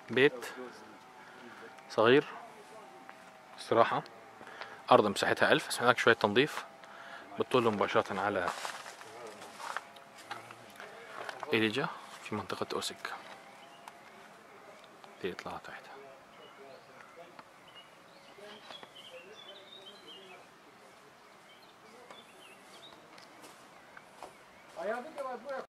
بيت صغير استراحة أرض مساحتها ألف بس هناك شوية تنظيف بتطل مباشرة على إليجا في منطقة أوسك دي يطلع تحت A ja widzę was, bo jak